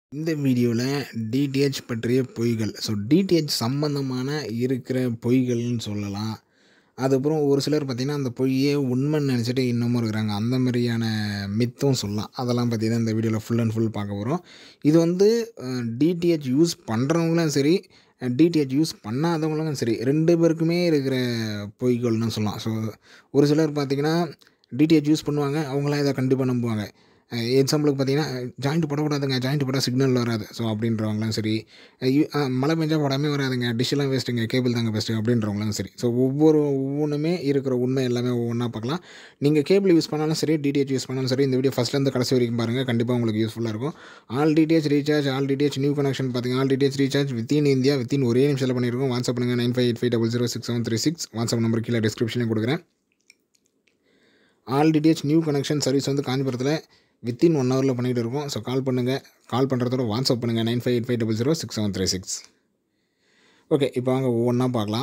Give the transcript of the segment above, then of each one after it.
இந்த வீடியோவில் டிடிஹெச் பற்றிய பொய்கள் ஸோ டிடிஹெச் சம்மந்தமான இருக்கிற பொய்கள்னு சொல்லலாம் அதுக்கப்புறம் ஒரு சிலர் பார்த்திங்கன்னா அந்த பொய்யே உண்மைன்னு நினச்சிட்டு இன்னமும் இருக்கிறாங்க அந்த மாதிரியான மித்தும் சொல்லலாம் அதெல்லாம் பற்றி தான் இந்த வீடியோவில் ஃபுல் அண்ட் ஃபுல் பார்க்க போகிறோம் இது வந்து டிடிஹெச் யூஸ் பண்ணுறவங்களும் சரி டிடிஹெச் யூஸ் பண்ணாதவங்களும் சரி ரெண்டு பேருக்குமே இருக்கிற பொய்கள்னு சொல்லலாம் ஸோ ஒரு சிலர் பார்த்திங்கன்னா டிடிஹெச் யூஸ் பண்ணுவாங்க அவங்களாம் இதை கண்டிப்பாக நம்புவாங்க எக்ஸாம்பிளுக்கு பார்த்தீங்கன்னா ஜாயிண்ட் போடக்கூடாதுங்க ஜாயிண்ட் போட்டால் சிக்னல் வராது ஸோ அப்படின்றவங்களாம் சரி ஐயோ, ஆ, மழை பெஞ்சா படமே வராதுங்க டிஷ்ஷெல்லாம் வேஸ்ட்டுங்க கேபிள் தாங்க பெஸ்ட்டு அப்படின்றவங்களாம் சரி ஸோ ஒவ்வொரு ஒவ்வொன்றுமே இருக்கிற உண்மை எல்லாமே ஒவ்வொன்றா பார்க்கலாம் நீங்கள் கேபிள் யூஸ் பண்ணாலும் சரி டிடிஹெச் யூஸ் பண்ணாலும் சரி இந்த வீடியோ ஃபஸ்ட்லேருந்து கடைசி வரைக்கும் பாருங்கள் கண்டிப்பாக உங்களுக்கு யூஸ்ஃபுல்லாக இருக்கும் all DTH recharge all DTH new connection பார்த்தீங்க all DTH recharge within India within ஒரே நிமிஷத்தில் பண்ணியிருக்கோம் வாட்ஸ்அப் பண்ணுங்கள் nine five eight five double zero six seven three six WhatsApp number கீழே டிஸ்கிரிப்ஷனில் கொடுக்குறேன் all DTH new connection service வந்து காஞ்சிபுரத்தில் வித்தின் ஒன் ஹவரில் பண்ணிகிட்டு இருக்கோம் ஸோ கால் பண்ணுங்கள் கால் பண்ணுறதோட வாட்ஸ்அப் பண்ணுங்கள் nine five eight five double zero six seven three six okay இப்போ வாங்க ஒவ்வொன்றா பார்க்கலாம்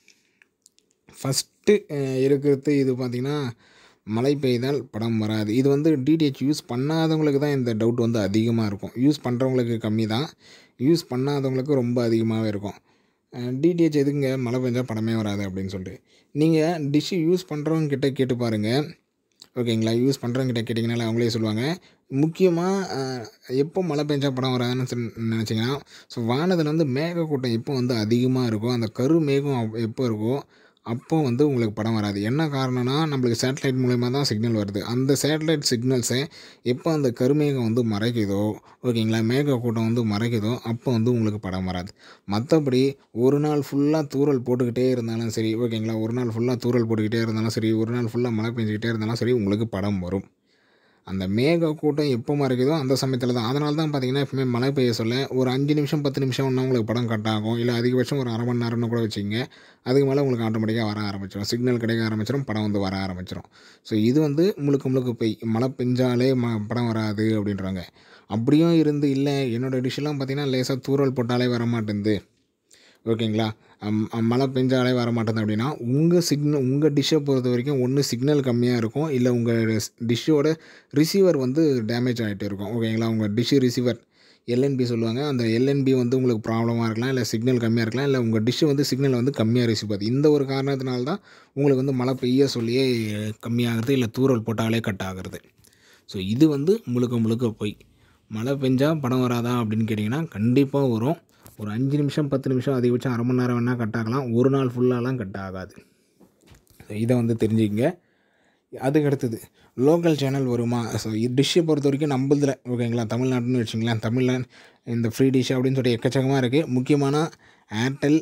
ஃபஸ்ட்டு இருக்கிறது இது பார்த்திங்கன்னா மழை பெய்தால் படம் வராது இது வந்து டிடிஹெச் யூஸ் பண்ணாதவங்களுக்கு தான் இந்த டவுட் வந்து அதிகமாக இருக்கும் யூஸ் பண்ணுறவங்களுக்கு கம்மி தான் யூஸ் பண்ணாதவங்களுக்கு ரொம்ப அதிகமாகவே இருக்கும் டிடிஹெச் எதுங்க மழை பெஞ்சால் படமே வராது அப்படின்னு சொல்லிட்டு நீங்கள் டிஷ்ஷு யூஸ் பண்ணுறவங்க கிட்ட கேட்டு பாருங்கள் ஓகேங்களா யூஸ் பண்ணுறவங்கிட்ட கேட்டிங்கனால அவங்களே சொல்லுவாங்க முக்கியமாக எப்போ மழை பெஞ்சா படம் வராதுன்னு சொல்லி நினச்சிங்கன்னா ஸோ வானத்தில் வந்து மேகக்கூட்டம் எப்போ வந்து அதிகமாக இருக்கோ அந்த கரு மேகம் அப்- எப்போ இருக்கோ அப்போ வந்து உங்களுக்கு படம் வராது என்ன காரணம்னா நம்மளுக்கு சேட்டலைட் மூலயமா தான் சிக்னல் வருது அந்த சேட்டலைட் சிக்னல்ஸை எப்போ அந்த கருமேகம் வந்து மறைக்குதோ ஓகேங்களா மேகக்கூட்டம் வந்து மறைக்குதோ அப்போ வந்து உங்களுக்கு படம் வராது மற்றபடி ஒரு நாள் ஃபுல்லாக தூறல் போட்டுக்கிட்டே இருந்தாலும் சரி ஓகேங்களா ஒரு நாள் ஃபுல்லாக தூறல் போட்டுக்கிட்டே இருந்தாலும் சரி ஒரு நாள் ஃபுல்லாக மழை பெஞ்சிக்கிட்டே இருந்தாலும் சரி உங்களுக்கு படம் வரும் அந்த மேக கூட்டம் எப்போ மறைக்குதோ அந்த சமயத்தில் தான் அதனால தான் பார்த்தீங்கன்னா எப்பவுமே மழை பெய்ய சொல்ல ஒரு அஞ்சு நிமிஷம் பத்து நிமிஷம் ஒன்றா உங்களுக்கு படம் கட் ஆகும் இல்லை அதிகபட்சம் ஒரு அரை மணி நேரம்னு கூட வச்சுங்க அதுக்கு மேலே உங்களுக்கு ஆட்டோமேட்டிக்காக வர ஆரம்பிச்சிடும் சிக்னல் கிடைக்க ஆரம்பிச்சிடும் படம் வந்து வர ஆரம்பிச்சிடும் ஸோ இது வந்து முழுக்க முழுக்க பெய் மழை பெஞ்சாலே ம படம் வராது அப்படின்றாங்க அப்படியும் இருந்து இல்லை என்னோடய டிஷ்ஷெல்லாம் பார்த்தீங்கன்னா லேசாக தூறல் போட்டாலே வர மாட்டேங்குது ஓகேங்களா அம், அம், மழை பெஞ்சாலே வர மாட்டேங்குது அப்படின்னா உங்கள் சிக்னல் உங்கள் டிஷ்ஷை பொறுத்த வரைக்கும் ஒன்று சிக்னல் கம்மியாக இருக்கும் இல்லை உங்கள் டிஷ்ஷோட ரிசீவர் வந்து டேமேஜ் ஆகிட்டு இருக்கும் ஓகேங்களா உங்கள் டிஷ்ஷு ரிசீவர் எல்என்பி சொல்லுவாங்க அந்த எல்என்பி வந்து உங்களுக்கு ப்ராப்ளமாக இருக்கலாம் இல்லை சிக்னல் கம்மியாக இருக்கலாம் இல்லை உங்கள் டிஷ்ஷு வந்து சிக்னல் வந்து கம்மியாக ரிசீவ் ஆகுது இந்த ஒரு காரணத்தினால தான் உங்களுக்கு வந்து மழை பெய்ய சொல்லியே கம்மியாகிறது இல்லை தூறல் போட்டாலே கட் ஆகுறது ஸோ இது வந்து முழுக்க முழுக்க பொய் மழை பெஞ்சா படம் வராதா அப்படின்னு கேட்டிங்கன்னா கண்டிப்பாக வரும் ஒரு அஞ்சு நிமிஷம் பத்து நிமிஷம் அதிகபட்சம் அரை மணி நேரம் வேணால் கட் ஆகலாம் ஒரு நாள் ஃபுல்லாலாம் கட் ஆகாது ஸோ இதை வந்து தெரிஞ்சுக்கங்க அதுக்கு அடுத்தது லோக்கல் சேனல் வருமா ஸோ டிஷ்ஷை பொறுத்த வரைக்கும் நம்மளதில் ஓகேங்களா தமிழ்நாட்டுன்னு வச்சுங்களேன் தமிழில் இந்த ஃப்ரீ டிஷ் அப்படின்னு சொல்லிட்டு எக்கச்சக்கமாக இருக்குது முக்கியமான Airtel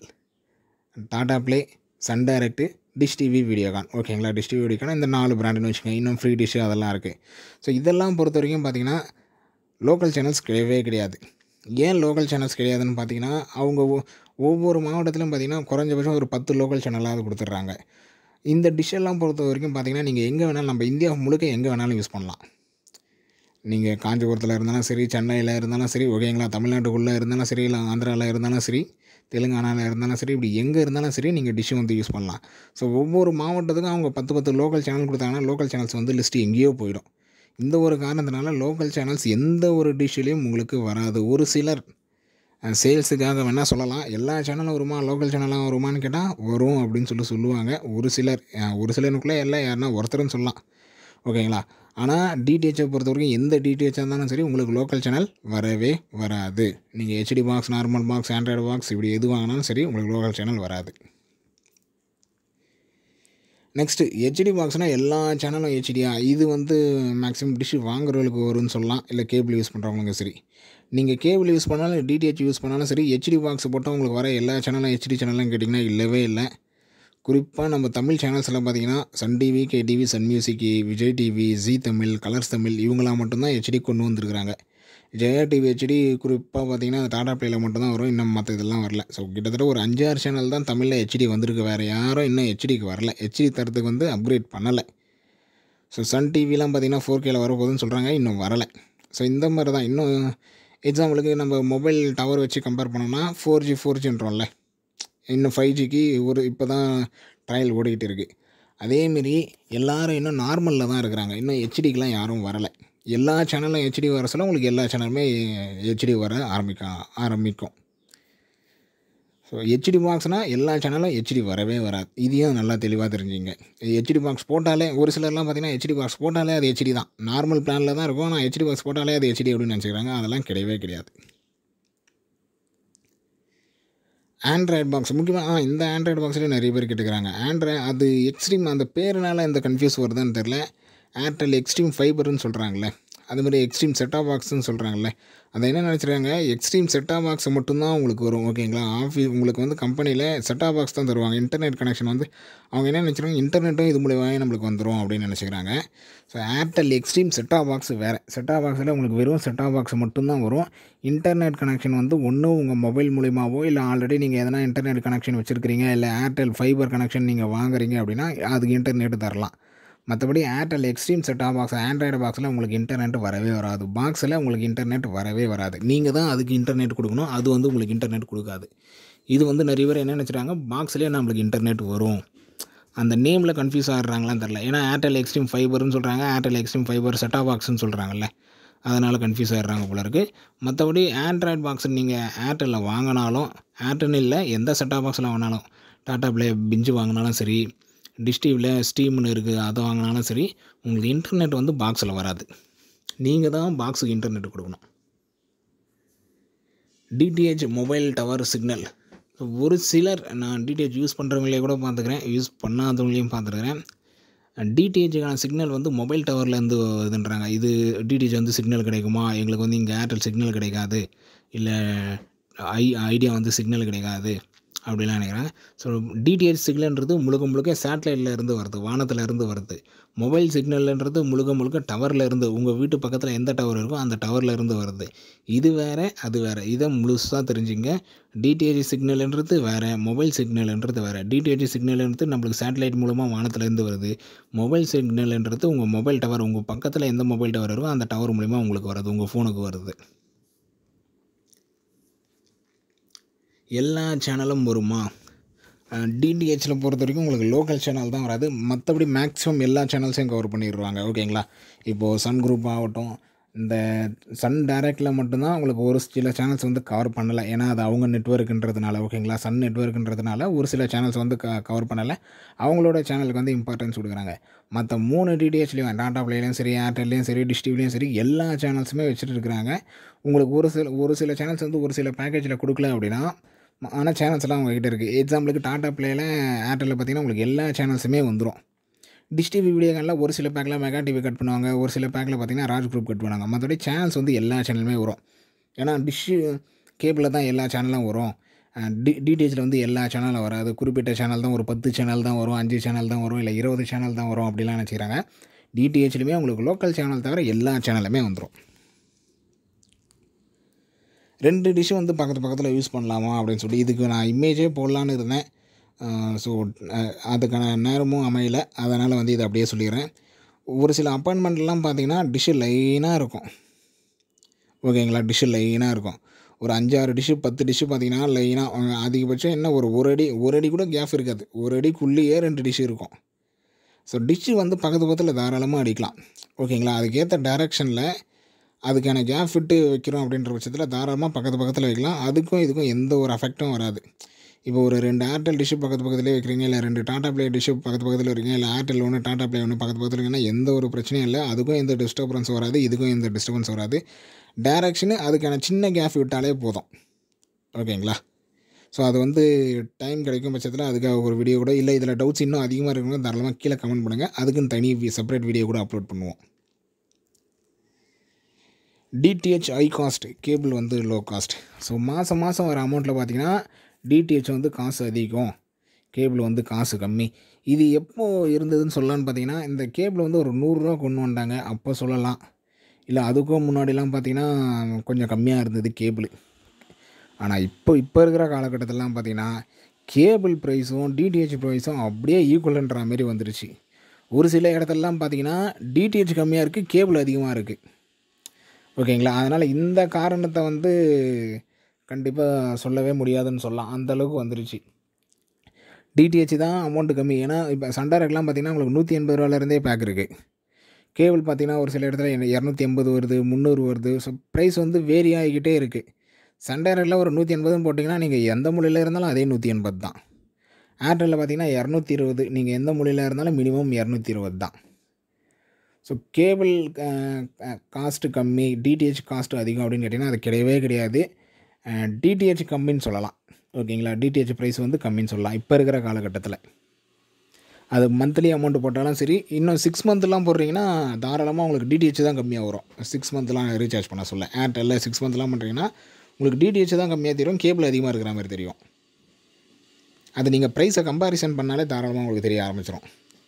Tata Play Sun Direct Dish TV Videocon ஓகேங்களா டிஷ் டிவி வீடியோகான் இந்த நாலு பிராண்டுன்னு வச்சுக்கோங்க இன்னும் ஃப்ரீ டிஷ்ஷு அதெல்லாம் இருக்குது ஸோ இதெல்லாம் பொறுத்த வரைக்கும் பார்த்தீங்கன்னா லோக்கல் சேனல்ஸ் கிடையவே கிடையாது ஏன் லோக்கல் சேனல்ஸ் கிடையாதுன்னு பார்த்தீங்கன்னா அவங்க ஒ- ஒவ்வொரு மாவட்டத்திலும் பார்த்தீங்கன்னா குறைஞ்சபட்சம் ஒரு பத்து லோக்கல் சேனலாவது கொடுத்துட்றாங்க இந்த டிஷ்ஷெல்லாம் பொறுத்த வரைக்கும் பார்த்தீங்கன்னா நீங்கள் எங்கே வேணாலும் நம்ம இந்தியா முழுக்க எங்கே வேணாலும் யூஸ் பண்ணலாம் நீங்கள் காஞ்சிபுரத்தில் இருந்தாலும் சரி சென்னையில் இருந்தாலும் சரி ஓகேங்களா தமிழ்நாட்டுக்குள்ளே இருந்தாலும் சரி இல்லை ஆந்திராவில் இருந்தாலும் சரி தெலுங்கானாவில் இருந்தாலும் சரி இப்படி எங்கே இருந்தாலும் சரி நீங்கள் டிஷ்ஷு வந்து யூஸ் பண்ணலாம் ஸோ ஒவ்வொரு மாவட்டத்துக்கும் அவங்க பத்து பத்து லோக்கல் சேனல் கொடுத்தாங்கன்னா லோக்கல் சேனல்ஸ் வந்து லிஸ்ட்டு எங்கேயோ போயிடும் இந்த ஒரு காரணத்தினால லோக்கல் சேனல்ஸ் எந்த ஒரு டிஷ்ஷுலேயும் உங்களுக்கு வராது ஒரு சிலர் சேல்ஸுக்காக வேணால் சொல்லலாம் எல்லா சேனலும் வருமா லோக்கல் சேனலாக வருமான்னு கேட்டால் வரும் அப்படின்னு சொல்லி சொல்லுவாங்க ஒரு சிலர் அஹ், ஒரு சிலருக்குள்ளே எல்லாம் யாருன்னா ஒருத்தர்னு சொல்லலாம் ஓகேங்களா ஆனால் டிடிஹெச்சை பொறுத்த வரைக்கும் எந்த டிடிஹெச்சாக இருந்தாலும் சரி உங்களுக்கு லோக்கல் சேனல் வரவே வராது நீங்கள் HD box normal box android box இப்படி எது வாங்கினாலும் சரி உங்களுக்கு லோக்கல் சேனல் வராது நெக்ஸ்ட்டு ஹெச்டி பாக்ஸ்னால் எல்லா சேனலும் ஹெச்டியா இது வந்து மேக்ஸிமம் டிஷ்ஷு வாங்குறவங்களுக்கு வரும்னு சொல்லலாம் இல்லை கேபிள் யூஸ் பண்ணுறவங்களுக்கு சரி நீங்கள் கேபிள் யூஸ் பண்ணாலும் டிடிஹெச் யூஸ் பண்ணாலும் சரி ஹெச்டி பாக்ஸ் போட்டால் உங்களுக்கு வர எல்லா சேனலும் ஹெச்டி சேனலும் கேட்டிங்கன்னா இல்லவே இல்லை குறிப்பாக நம்ம தமிழ் சேனல்ஸில் பார்த்தீங்கன்னா Sun TV K TV Sun Music Vijay TV Zee Tamil Colors Tamil இவங்களாம் மட்டும்தான் ஹெச்டி கொண்டு வந்திருக்கிறாங்க ஜெயா டிவி ஹெச்டி குறிப்பாக பார்த்தீங்கன்னா டாடா ப்ளேயில் மட்டும்தான் வரும் இன்னும் மற்ற இதெல்லாம் வரல ஸோ கிட்டத்தட்ட ஒரு அஞ்சாறு சேனல் தான் தமிழில் ஹெச்டி வந்திருக்கு வேறு யாரும் இன்னும் ஹெச்டிக்கு வரல ஹெச்டி தரத்துக்கு வந்து அப்கிரேட் பண்ணலை ஸோ சன் டிவிலாம் பார்த்தீங்கன்னா ஃபோர் கேல வரப்போகுதுன்னு சொல்கிறாங்க இன்னும் வரலை ஸோ இந்த மாதிரி தான் இன்னும் எக்ஸாம்பிளுக்கு நம்ம மொபைல் டவர் வச்சு கம்பேர் பண்ணோம்னா ஃபோர் ஜி ஃபோர் ஜின்றோம்ல இன்னும் ஃபைவ் ஜிக்கு ஒரு இப்போ தான் ட்ரையல் ஓடிக்கிட்டு இருக்குது அதேமாரி எல்லாரும் இன்னும் நார்மலில் தான் இருக்கிறாங்க இன்னும் ஹெச்டிக்கெலாம் யாரும் வரலை எல்லா சேனலும் ஹெச்டி வர சொல்ல உங்களுக்கு எல்லா சேனலுமே ஹெச்டி வர ஆரம்பிக்க ஆரம்பிக்கும் ஸோ ஹெச்டி பாக்ஸ்னால் எல்லா சேனலும் ஹெச்டி வரவே வராது இதையும் நல்லா தெளிவாக தெரிஞ்சுங்க ஹெச்டி பாக்ஸ் போட்டாலே ஒரு சிலர்லாம் பார்த்தீங்கன்னா ஹெச்டி பாக்ஸ் போட்டாலே அது ஹெச்டி தான் நார்மல் பிளானில் தான் இருக்கும் ஆனால் ஹெச்டி பாக்ஸ் போட்டாலே அது ஹெச்டி அப்படின்னு நினச்சிக்கிறாங்க அதெல்லாம் கிடையவே கிடையாது ஆண்ட்ராய்டு பாக்ஸ் முக்கியமாக இந்த ஆண்ட்ராய்டு பாக்ஸ்லேயே நிறைய பேர் கேட்டுக்கிறாங்க ஆண்ட்ராய்டு அது எக்ஸ்ட்ரீம் அந்த பேருனால இந்த கன்ஃபியூஸ் வருதான்னு தெரில ஏர்டெல் எக்ஸ்ட்ரீம் ஃபைபர்னு சொல்கிறாங்களே அதுமாதிரி எக்ஸ்ட்ரீம் செட்டாப் பாக்ஸ்னு சொல்கிறாங்களே அதை என்ன நினச்சிருக்காங்க எக்ஸ்ட்ரீம் செட்டாப் பாக்ஸ் மட்டும்தான் உங்களுக்கு வரும் ஓகேங்களா ஆஃபீஸ் உங்களுக்கு வந்து கம்பெனியில் செட்டாப் பாக்ஸ் தான் தருவாங்க இன்டர்நெட் கனெக்ஷன் வந்து அவங்க என்ன நினச்சிருக்காங்க இன்டர்நெட்டும் இது மூலியமாக நம்மளுக்கு வந்துடும் அப்படின்னு நினச்சிக்கிறாங்க so Airtel Xstream set-top box வேறு செட்டாப் பாக்ஸில் உங்களுக்கு வெறும் செட்டாப் பாக்ஸ் மட்டும்தான் வரும் இன்டர்நெட் கனெக்ஷன் வந்து ஒன்று உங்கள் மொபைல் மூலியமாகவோ இல்லை ஆல்ரெடி நீங்கள் எதனா இன்டர்நெட் கனெக்ஷன் வச்சுருக்கிறீங்க இல்லை ஏர்டெல் ஃபைபர் கனெக்ஷன் நீங்கள் வாங்குறீங்க அப்படின்னா அதுக்கு இன்டர்நெட் தரலாம் மற்றபடி Airtel Xstream set-top box android பாக்ஸில் உங்களுக்கு இன்டர்நெட் வரவே வராது பாக்ஸில் உங்களுக்கு இன்டர்நெட் வரவே வராது நீங்கள் தான் அதுக்கு இன்டர்நெட் கொடுக்கணும் அது வந்து உங்களுக்கு இன்டர்நெட் கொடுக்காது இது வந்து நிறைய பேர் என்ன நினச்சிட்டாங்க பாக்ஸ்லேயே நம்மளுக்கு இன்டர்நெட் வரும் அந்த நேமில் கன்ஃபியூஸ் ஆகிறாங்களான்னு தெரில ஏன்னா ஏர்டெல் எக்ஸ்ட்ரீம் ஃபைபர்னு சொல்கிறாங்க ஏர்டெல் எக்ஸ்ட்ரீம் ஃபைபர் செட்டாப் பாக்ஸ்னு சொல்கிறாங்கல்ல அதனால் கன்ஃபியூஸ் ஆகிடுறாங்க போல இருக்குது மற்றபடி ஆண்ட்ராய்டு பாக்ஸ் நீங்கள் ஏர்டெல்லில் வாங்கினாலும் ஏர்டெல் இல்லை எந்த செட்டாப் பாக்ஸில் வாங்கினாலும் டாட்டா ப்ளே பிஞ்சு வாங்கினாலும் சரி டிஷ் டிவியில் ஸ்டீம்னு இருக்குது அதை வாங்கினாலும் சரி உங்களுக்கு இன்டர்நெட் வந்து பாக்ஸில் வராது நீங்கள் தான் பாக்ஸுக்கு இன்டர்நெட் கொடுக்கணும் டிடிஹெச் மொபைல் டவர் சிக்னல் ஒரு சிலர் நான் டிடிஹெச் யூஸ் பண்ணுறவங்களே கூட பார்த்துக்கிறேன் யூஸ் பண்ணாதவங்களையும் பார்த்துருக்குறேன் டிடிஹெச்சுக்கான சிக்னல் வந்து மொபைல் டவர்லேருந்து இதுன்றாங்க இது டிடிஹெச் வந்து சிக்னல் கிடைக்குமா எங்களுக்கு வந்து இங்கே ஏர்டெல் சிக்னல் கிடைக்காது இல்லை ஐ ஐடியா வந்து சிக்னல் கிடைக்காது அப்படிலாம் நினைக்கிறாங்க ஸோ டிடிஹெச் சிக்னல்ன்றது முழுக்க முழுக்க சேட்டலைட்டில் இருந்து வருது வானத்தில் இருந்து வருது மொபைல் சிக்னல்ன்றது முழுக்க முழுக்க டவரில் இருந்து உங்கள் வீட்டு பக்கத்தில் எந்த டவர் இருக்கோ அந்த டவரில் இருந்து வருது இது வேறு அது வேறு இதை முழுசாக தெரிஞ்சுங்க டிடிஹெச் சிக்னல்ன்றது வேறு மொபைல் சிக்னல்ன்றது வேறு டிடிஹெச் சிக்னல்ன்றது நம்மளுக்கு சேட்டலைட் மூலமாக வானத்துலேருந்து வருது மொபைல் சிக்னல்ன்றது உங்கள் மொபைல் டவர் உங்கள் பக்கத்தில் எந்த மொபைல் டவர் இருக்கோ அந்த டவர் மூலிமா உங்களுக்கு வருது உங்கள் ஃபோனுக்கு வருது எல்லா சேனலும் வருமா டிடிஹெச்சில் பொறுத்த வரைக்கும் உங்களுக்கு லோக்கல் சேனல் தான் வராது மற்றபடி மேக்ஸிமம் எல்லா சேனல்ஸையும் கவர் பண்ணிடுவாங்க ஓகேங்களா இப்போது சன் குரூப் ஆகட்டும் இந்த சன் டைரக்டில் மட்டும்தான் உங்களுக்கு ஒரு சில சேனல்ஸ் வந்து கவர் பண்ணலை ஏன்னா அது அவங்க நெட்ஒர்க்குன்றதுனால ஓகேங்களா சன் நெட்ஒர்க்குன்றதுனால ஒரு சில சேனல்ஸ் வந்து க கவர் பண்ணலை அவங்களோட சேனலுக்கு வந்து இம்பார்ட்டன்ஸ் கொடுக்குறாங்க மற்ற மூணு டிடிஹெச்லேயும் டாடா பிளேலையும் சரி ஏர்டெல்லையும் சரி டிஷ் டிவிலையும் சரி எல்லா சேனல்ஸுமே வச்சுட்டு இருக்கிறாங்க உங்களுக்கு ஒரு சில ஒரு சில சேனல்ஸ் வந்து ஒரு சில பேக்கேஜில் கொடுக்கல அப்படின்னா ஆனால் சேனல்ஸ்லாம் உங்ககிட்ட இருக்குது எக்ஸாம்பிளுக்கு டாட்டா பிளேயில் ஏர்டெல்லில் பார்த்தீங்கன்னா உங்களுக்கு எல்லா சேனல்ஸுமே வந்துடும் டிஷ் டிவி வீடியோகளில் ஒரு சில பேக்கில் மெகா டிவி கட் பண்ணுவாங்க ஒரு சில பேக்கில் பார்த்தீங்கன்னா ராஜ் குரூப் கட் பண்ணுவாங்க மற்றபடி சேனல்ஸ் வந்து எல்லா சேனலுமே வரும் ஏன்னா டிஷ்ஷு கேபிளில் தான் எல்லா சேனலும் வரும் டி டிடிஹெச்சில் வந்து எல்லா சேனலும் வராது குறிப்பிட்ட சேனல் தான் ஒரு பத்து சேனல் தான் வரும் அஞ்சு சேனல் தான் வரும் இல்லை இருபது சேனல் தான் வரும் அப்படிலாம் நினச்சிக்கிறாங்க டிடிஹெச்லையுமே உங்களுக்கு லோக்கல் சேனல் தவிர எல்லா சேனலுமே வந்துடும் ரெண்டு டிஷ்ஷும் வந்து பக்கத்து பக்கத்தில் யூஸ் பண்ணலாமா அப்படின்னு சொல்லி இதுக்கு நான் இமேஜே போடலான்னு இருந்தேன் ஸோ அதுக்கான நேரமும் அமையலை அதனால் வந்து இதை அப்படியே சொல்லிடுறேன் ஒரு சில அப்பாயின்மெண்ட்லாம் பார்த்தீங்கன்னா டிஷ்ஷு லைனாக இருக்கும் ஓகேங்களா டிஷ்ஷு லைனாக இருக்கும் ஒரு அஞ்சாறு டிஷ்ஷு பத்து டிஷ்ஷு பார்த்தீங்கன்னா லைனாக அதிகபட்சம் என்ன ஒரு ஒரு அடி ஒரு அடி கூட கேப் இருக்காது ஒரு அடிக்குள்ளேயே ரெண்டு டிஷ்ஷு இருக்கும் ஸோ டிஷ்ஷு வந்து பக்கத்து பக்கத்தில் தாராளமாக அடிக்கலாம் ஓகேங்களா அதுக்கேற்ற டைரெக்ஷனில் அதுக்கான கேப் ஃபிட்டு வைக்கிறோம் அப்படின்ற பட்சத்தில் தாராளமாக பக்கத்து பக்கத்தில் வைக்கலாம் அதுக்கும் இதுக்கும் எந்த ஒரு அஃபெக்ட்டும் வராது இப்போ ஒரு ரெண்டு ஏர்டெல் டிஷ்ஷு பக்கத்து பக்கத்துலேயே வைக்கிறீங்க இல்லை ரெண்டு டாட்டா ப்ளே டிஷ்ஷு பக்கத்து பக்கத்தில் இருக்கீங்க இல்லை ஏர்டெல் ஒன்று டாட்டா ப்ளே ஒன்று பக்கத்து பக்கத்தில் இருக்கீங்கன்னா எந்த ஒரு பிரச்சனையும் இல்லை அதுக்கும் எந்த டிஸ்டர்பன்ஸ் வராது இதுக்கும் எந்த டிஸ்டர்பன்ஸ் வராது டேரெக்ஷனு அதுக்கான சின்ன கேப் விட்டாலே போதும் ஓகேங்களா ஸோ அது வந்து டைம் கிடைக்கும் பட்சத்தில் அதுக்காக ஒரு வீடியோ கூட இல்லை இதில் டவுட்ஸ் இன்னும் அதிகமாக இருக்கணும் தாராளமாக கீழே கமெண்ட் பண்ணுங்கள் அதுக்குன்னு தனி செப்பரேட் வீடியோ கூட அப்லோட் பண்ணுவோம் டிடிஹெச் ஹை காஸ்ட் கேபிள் வந்து லோ காஸ்ட் ஸோ மாதம் மாதம் வர அமௌண்ட்டில் பார்த்தீங்கன்னா டிடிஹெச் வந்து காசு அதிகம் கேபிள் வந்து காசு கம்மி இது எப்போ இருந்ததுன்னு சொல்லலான்னு பார்த்தீங்கன்னா இந்த கேபிள் வந்து ஒரு நூறுரூவா கொண்டு வந்தாங்க அப்போ சொல்லலாம் இல்லை அதுக்கும் முன்னாடிலாம் பார்த்தீங்கன்னா கொஞ்சம் கம்மியாக இருந்தது கேபிள் ஆனால் இப்போ இப்போ இருக்கிற காலகட்டத்திலலாம் பார்த்தீங்கன்னா கேபிள் ப்ரைஸும் டிடிஹெச் ப்ரைஸும் அப்படியே ஈக்குவல்ன்ற மாதிரி வந்துருச்சு ஒரு சில இடத்துலலாம் பார்த்தீங்கன்னா டிடிஹெச் கம்மியாக இருக்குது கேபிள் அதிகமாக இருக்குது ஓகேங்களா அதனால் இந்த காரணத்தை வந்து கண்டிப்பாக சொல்லவே முடியாதுன்னு சொல்லலாம் அந்தளவுக்கு வந்துருச்சு டிடிஹெச் தான் அமௌண்ட்டு கம்மி ஏன்னா இப்போ சண்டாரெக்லாம் பார்த்தீங்கன்னா உங்களுக்கு நூற்றி எண்பது ரூபாலேருந்தே பேக் இருக்குது கேபிள் பார்த்தீங்கன்னா ஒரு சில இடத்துல இரநூத்தி எண்பது வருது முந்நூறு வருது ஸோ ப்ரைஸ் வந்து வேரி ஆகிக்கிட்டே இருக்குது சன் டைரக்டில் ஒரு நூற்றி எண்பதுன்னு போட்டிங்கன்னா நீங்கள் எந்த மொழியில் இருந்தாலும் அதே நூற்றி எண்பது தான் ஏர்டெல்லில் பார்த்தீங்கன்னா இரநூத்தி இருபது நீங்கள் எந்த மொழியில் இருந்தாலும் மினிமம் இரநூத்தி இருபது தான் ஸோ கேபிள் காஸ்ட்டு கம்மி டிடிஹெச் காஸ்ட்டு அதிகம் அப்படின்னு கேட்டிங்கன்னா அது கிடையவே கிடையாது டிடிஹெச் கம்மின்னு சொல்லலாம் ஓகேங்களா டிடிஹெச் ப்ரைஸ் வந்து கம்மின்னு சொல்லலாம் இப்போ இருக்கிற காலகட்டத்தில் அது மந்த்லி அமௌண்ட் போட்டாலும் சரி இன்னும் சிக்ஸ் மந்த்லாம் போடுறீங்கன்னா தாராளமாக உங்களுக்கு டிடிஹெச் தான் கம்மியாக வரும் சிக்ஸ் மந்த்லாம் ரீசார்ஜ் பண்ண சொல்ல ஏர்டெல்லில் சிக்ஸ் மந்த்லாம் பண்ணுறீங்கன்னா உங்களுக்கு டிடிஹெச் தான் கம்மியாக தெரியும் கேபிள் அதிகமாக இருக்கிற மாதிரி தெரியும் அது நீங்கள் ப்ரைஸை கம்பாரிசன் பண்ணாலே தாராளமாக உங்களுக்கு தெரிய ஆரம்பிச்சிடும்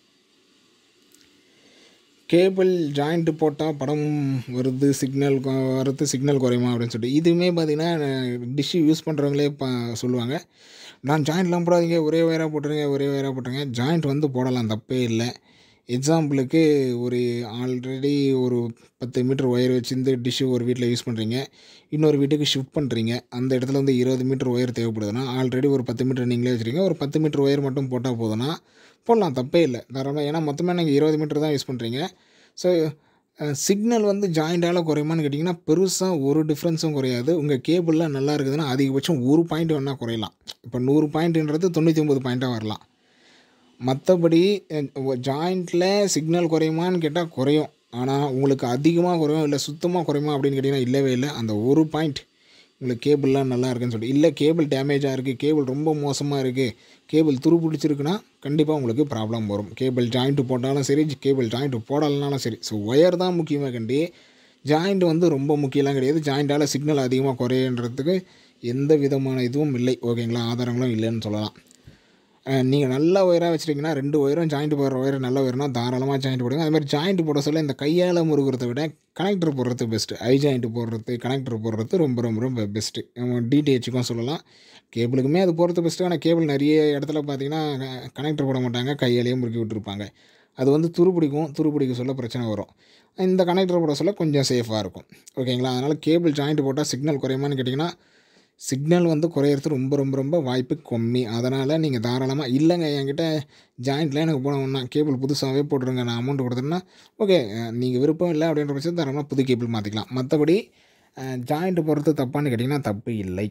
கேபிள் ஜாயிண்ட்டு போட்டால் படம் வருது சிக்னல் வருது சிக்னல் குறையுமா அப்படின்னு சொல்லிட்டு இதுவுமே பார்த்தீங்கன்னா டிஷ்ஷு யூஸ் பண்ணுறவங்களே பா சொல்லுவாங்க நான் ஜாயிண்ட்லாம் போடாதீங்க ஒரே ஒயராக போட்டுருங்க ஒரே ஒயராக போட்டுருங்க ஜாயிண்ட் வந்து போடலாம் தப்பே இல்லை எக்ஸாம்பிளுக்கு ஒரு ஆல்ரெடி ஒரு பத்து மீட்டர் ஒயர் வச்சுருந்து டிஷ்ஷு ஒரு வீட்டில் யூஸ் பண்ணுறீங்க இன்னொரு வீட்டுக்கு ஷிஃப்ட் பண்ணுறீங்க அந்த இடத்துல வந்து இருபது மீட்டர் ஒயர் தேவைப்படுதுன்னா ஆல்ரெடி ஒரு பத்து மீட்டர் நீங்களே வச்சுருக்கீங்க ஒரு பத்து மீட்டர் ஒயர் மட்டும் போட்டால் போதும்னா போடலாம் தப்பே இல்லை தாராளமாக ஏன்னா மொத்தமாக நீங்கள் இருபது மீட்டர் தான் யூஸ் பண்ணுறீங்க ஸோ சிக்னல் வந்து ஜாயிண்டால் குறையுமான்னு கேட்டிங்கன்னா பெருசாக ஒரு டிஃப்ரென்ஸும் குறையாது உங்கள் கேபிளில் நல்லா இருக்குதுன்னா அதிகபட்சம் ஒரு பாயிண்ட் வேணால் குறையலாம் இப்போ நூறு பாயிண்ட்டுன்றது தொண்ணூற்றி ஒம்பது பாயிண்ட்டாக வரலாம் மற்றபடி ஜாயிண்ட்டில் சிக்னல் குறையுமான்னு கேட்டால் குறையும் ஆனால் உங்களுக்கு அதிகமாக குறையும் இல்லை சுத்தமாக குறையுமா அப்படின்னு கேட்டிங்கன்னா இல்லவே இல்லை அந்த ஒரு பாயிண்ட் உங்களுக்கு கேபிள்லாம் நல்லா இருக்குன்னு சொல்லிட்டு இல்லை கேபிள் டேமேஜாக இருக்குது கேபிள் ரொம்ப மோசமாக இருக்குது கேபிள் துரு பிடிச்சிருக்குன்னா கண்டிப்பாக உங்களுக்கு ப்ராப்ளம் வரும் கேபிள் ஜாயிண்ட்டு போட்டாலும் சரி கேபிள் ஜாயிண்ட்டு போடலனாலும் சரி ஸோ ஒயர் தான் முக்கியமாக கண்டி ஜாயிண்ட் வந்து ரொம்ப முக்கியம்லாம் கிடையாது ஜாயிண்டால் சிக்னல் அதிகமாக குறையன்றதுக்கு எந்த விதமான இதுவும் இல்லை ஓகேங்களா ஆதாரங்களும் இல்லைன்னு சொல்லலாம் நீங்கள் நல்ல ஒயராக வச்சுட்டிங்கன்னா ரெண்டு ஒயரும் ஜாயிண்ட் போடுற ஒயர் நல்ல ஒயர்னா தாராளமாக ஜாயிண்ட் போடுங்க அதுமாதிரி ஜாயிண்ட் போட சொல்ல இந்த கையால் முருகிறத விட கனெக்டர் போடுறது பெஸ்ட்டு ஐ ஜாயிண்ட் போடுறது கனெக்டர் போடுறது ரொம்ப ரொம்ப ரொம்ப பெஸ்ட்டு நம்ம டிடிஹெச்சுக்கும் சொல்லலாம் கேபிளுக்குமே அது போடுறது பெஸ்ட்டு ஆனால் கேபிள் நிறைய இடத்துல பார்த்தீங்கன்னா கனெக்டர் போட மாட்டாங்க கையாலேயே முறுக்கி விட்டுருப்பாங்க அது வந்து துரு பிடிக்கும் துரு பிடிக்க சொல்ல பிரச்சனை வரும் இந்த கனெக்டர் போட சொல்ல கொஞ்சம் சேஃபாக இருக்கும் ஓகேங்களா அதனால் கேபிள் ஜாயிண்ட் போட்டால் சிக்னல் குறையுமான்னு கேட்டிங்கன்னா சிக்னல் வந்து குறையிறது ரொம்ப ரொம்ப ரொம்ப வாய்ப்பு கம்மி அதனால் நீங்கள் தாராளமாக இல்லைங்க என்கிட்ட ஜாயிண்ட்டில் எனக்கு போனோம்னா கேபிள் புதுசாகவே போட்டுருங்க நான் அமௌண்ட் கொடுத்தேன்னா ஓகே நீங்கள் விருப்பம் இல்லை அப்படின்ற பட்சத்தில் தாராளமாக புது கேபிள் மாற்றிக்கலாம் மற்றபடி ஜாயிண்ட் போடுறது தப்பான்னு கேட்டிங்கன்னா தப்பு இல்லை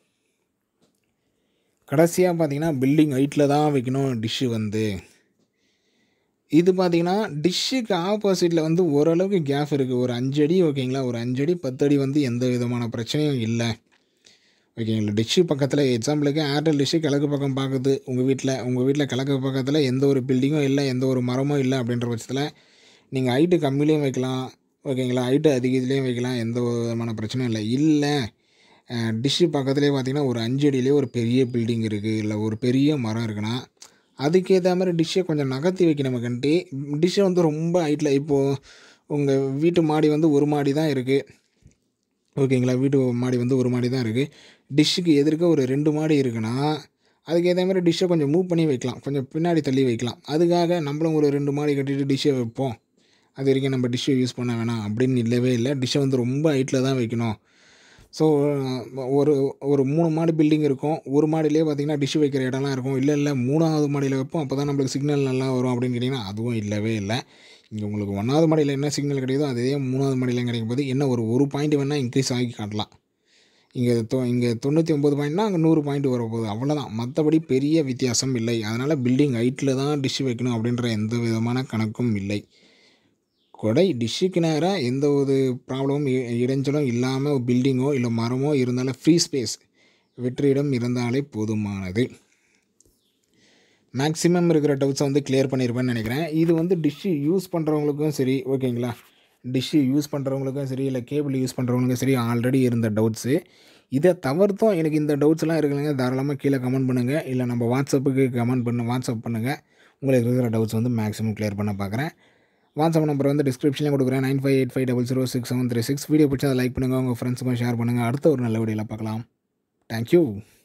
கடைசியாக பார்த்தீங்கன்னா பில்டிங் ஹைட்டில் தான் வைக்கணும் டிஷ்ஷு வந்து இது பார்த்தீங்கன்னா டிஷ்ஷுக்கு ஆப்போசிட்டில் வந்து ஓரளவுக்கு கேப் இருக்குது ஒரு அஞ்சு அடி ஓகேங்களா ஒரு அஞ்சு அடி பத்து அடி வந்து எந்த விதமான பிரச்சனையும் இல்லை ஓகேங்களா டிஷ்ஷு பக்கத்தில் எக்ஸாம்பிளுக்கு ஏர்டெல் டிஷ்ஷு கிழக்கு பக்கம் பார்க்குது உங்கள் வீட்டில் உங்கள் வீட்டில் கிழக்கு பக்கத்தில் எந்த ஒரு பில்டிங்கும் இல்லை எந்த ஒரு மரமும் இல்லை அப்படின்ற பட்சத்தில் நீங்கள் ஹைட்டு கம்மிலையும் வைக்கலாம் ஓகேங்களா ஹைட்டு அதிக இதுலேயும் வைக்கலாம் எந்த ஒரு விதமான பிரச்சனையும் இல்லை இல்லை டிஷ்ஷு பக்கத்துலேயே பார்த்தீங்கன்னா ஒரு அஞ்சு அடியிலே ஒரு பெரிய பில்டிங் இருக்குது இல்லை ஒரு பெரிய மரம் இருக்குன்னா அதுக்கேற்ற மாதிரி டிஷ்ஷை கொஞ்சம் நகர்த்தி வைக்கணும் கண்டி டிஷ்ஷை வந்து ரொம்ப ஹைட்டில் இப்போது உங்கள் வீட்டு மாடி வந்து ஒரு மாடி தான் இருக்குது ஓகேங்களா வீட்டு மாடி வந்து ஒரு மாடி தான் இருக்குது டிஷ்ஷுக்கு எதிர்க்க ஒரு ரெண்டு மாடி இருக்குன்னா அதுக்கேற்ற மாதிரி டிஷ்ஷை கொஞ்சம் மூவ் பண்ணி வைக்கலாம் கொஞ்சம் பின்னாடி தள்ளி வைக்கலாம் அதுக்காக நம்மளும் ஒரு ரெண்டு மாடி கட்டிட்டு டிஷ்ஷை வைப்போம் அது வரைக்கும் நம்ம டிஷ்ஷை யூஸ் பண்ண வேணாம் அப்படின்னு இல்லவே இல்லை டிஷ்ஷை வந்து ரொம்ப ஹைட்டில் தான் வைக்கணும் ஸோ ஒரு ஒரு மூணு மாடி பில்டிங் இருக்கும் ஒரு மாடியிலே பார்த்திங்கன்னா டிஷ் வைக்கிற இடம்லாம் இருக்கும் இல்லை இல்லை மூணாவது மாடியில் வைப்போம் அப்போ தான் நம்மளுக்கு சிக்னல் நல்லா வரும் அப்படின்னு கேட்டிங்கன்னா அதுவும் இல்லவே இல்லை இங்கே உங்களுக்கு ஒன்றாவது மாடியில் என்ன சிக்னல் கிடைக்குதோ அதே மூணாவது மாடியில் கிடைக்கும் போது என்ன ஒரு ஒரு பாயிண்ட் வேணால் இன்க்ரீஸ் ஆகி காட்டலாம் இங்கே தொ இங்கே தொண்ணூற்றி ஒம்பது பாயிண்ட்னா அங்கே நூறு பாயிண்ட் வர போகுது அவ்வளோதான் மற்றபடி பெரிய வித்தியாசம் இல்லை அதனால் பில்டிங் ஹைட்டில் தான் டிஷ் வைக்கணும் அப்படின்ற எந்த விதமான கணக்கும் இல்லை கொடை டிஷ்ஷுக்கு நேராக எந்த ஒரு ப்ராப்ளமும் இடைஞ்சலும் இல்லாமல் பில்டிங்கோ இல்லை மரமோ இருந்தாலும் ஃப்ரீ ஸ்பேஸ் வெற்றிடம் இருந்தாலே போதுமானது மேக்ஸிமம் இருக்கிற டவுட்ஸை வந்து கிளியர் பண்ணியிருப்பேன்னு நினைக்கிறேன் இது வந்து டிஷ்ஷு யூஸ் பண்ணுறவங்களுக்கும் சரி ஓகேங்களா டிஷ்ஷு யூஸ் பண்ணுறவங்களுக்கும் சரி இல்லை கேபிள் யூஸ் பண்ணுறவங்களுக்கும் சரி ஆல்ரெடி இருந்த டவுட்ஸு இதை தவிர்த்தும் எனக்கு இந்த டவுட்ஸ்லாம் இருக்குதுங்க தாராளமாக கீழே கமெண்ட் பண்ணுங்கள் இல்லை நம்ம வாட்ஸ்அப்புக்கு கமெண்ட் பண்ணு வாட்ஸ்அப் பண்ணுங்கள் உங்களுக்கு இருக்கிற டவுட்ஸ் வந்து மேக்ஸிமம் கிளியர் பண்ண பார்க்குறேன் வாட்ஸ்அப் நம்பர் வந்து டிஸ்கிரிப்ஷனில் கொடுக்குறேன் nine five eight five double zero six seven three six video பிடிச்சா லைக் பண்ணுங்கள் உங்கள் ஃப்ரெண்ட்ஸுக்கும் ஷேர் பண்ணுங்கள் அடுத்த ஒரு நல்ல வீடியோவில் பார்க்கலாம் தேங்க்யூ